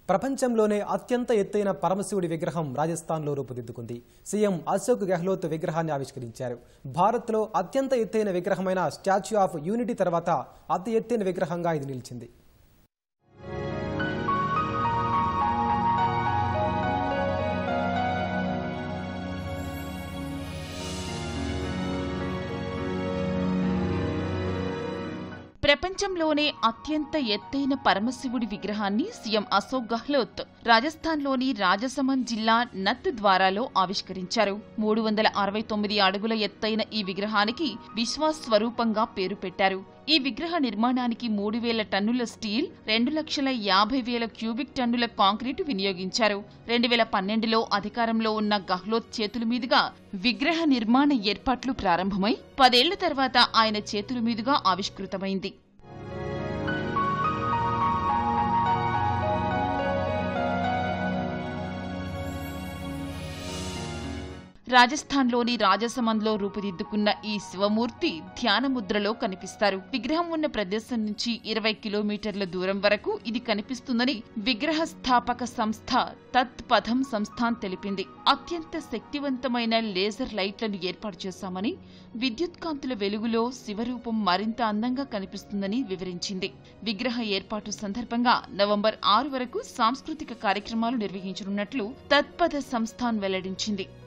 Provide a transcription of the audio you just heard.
ప్రపంచంలోనే అత్యంత ఎత్తైన పరమశివుడి విగ్రహం రాజస్థాన్లో రూపుదిద్దుకుంది సీఎం అశోక్ గెహ్లోత్ విగ్రహాన్ని ఆవిష్కరించారు భారత్లో అత్యంత ఎత్తైన విగ్రహమైన స్టాచ్యూ ఆఫ్ యూనిటీ తర్వాత అతి ఎత్తైన విగ్రహంగా ఇది నిలిచింది ప్రపంచంలోనే అత్యంత ఎత్తైన పరమశివుడి విగ్రహాన్ని సీఎం అశోక్ గెహ్లోత్ రాజస్థాన్లోని రాజసమన్ జిల్లా నత్ ద్వారాలో ఆవిష్కరించారు మూడు వందల అరవై తొమ్మిది అడుగుల ఎత్తైన ఈ విగ్రహానికి విశ్వాస్ స్వరూపంగా పేరు పెట్టారు ఈ విగ్రహ నిర్మాణానికి మూడు వేల టన్నుల స్టీల్ రెండు లక్షల యాభై వేల క్యూబిక్ టన్నుల కాంక్రీటు వినియోగించారు రెండు వేల పన్నెండులో అధికారంలో ఉన్న గహ్లోత్ చేతుల మీదుగా విగ్రహ నిర్మాణ ఏర్పాట్లు ప్రారంభమై పదేళ్ల తర్వాత ఆయన చేతుల మీదుగా ఆవిష్కృతమైంది రాజస్థాన్లోని రాజసమంలో రూపుదిద్దుకున్న ఈ శివమూర్తి ధ్యాన ముద్రలో కనిపిస్తారు విగ్రహం ఉన్న ప్రదేశం నుంచి ఇరవై కిలోమీటర్ల దూరం వరకు ఇది కనిపిస్తుందని విగ్రహ స్థాపక సంస్థ తత్ పథం సంస్థాన్ తెలిపింది అత్యంత శక్తివంతమైన లేజర్ లైట్లను ఏర్పాటు చేశామని విద్యుత్ కాంతుల వెలుగులో శివరూపం మరింత అందంగా కనిపిస్తుందని వివరించింది విగ్రహ ఏర్పాటు సందర్భంగా నవంబర్ ఆరు వరకు సాంస్కృతిక కార్యక్రమాలు నిర్వహించనున్నట్లు తత్పథ సంస్థాన్ వెల్లడించింది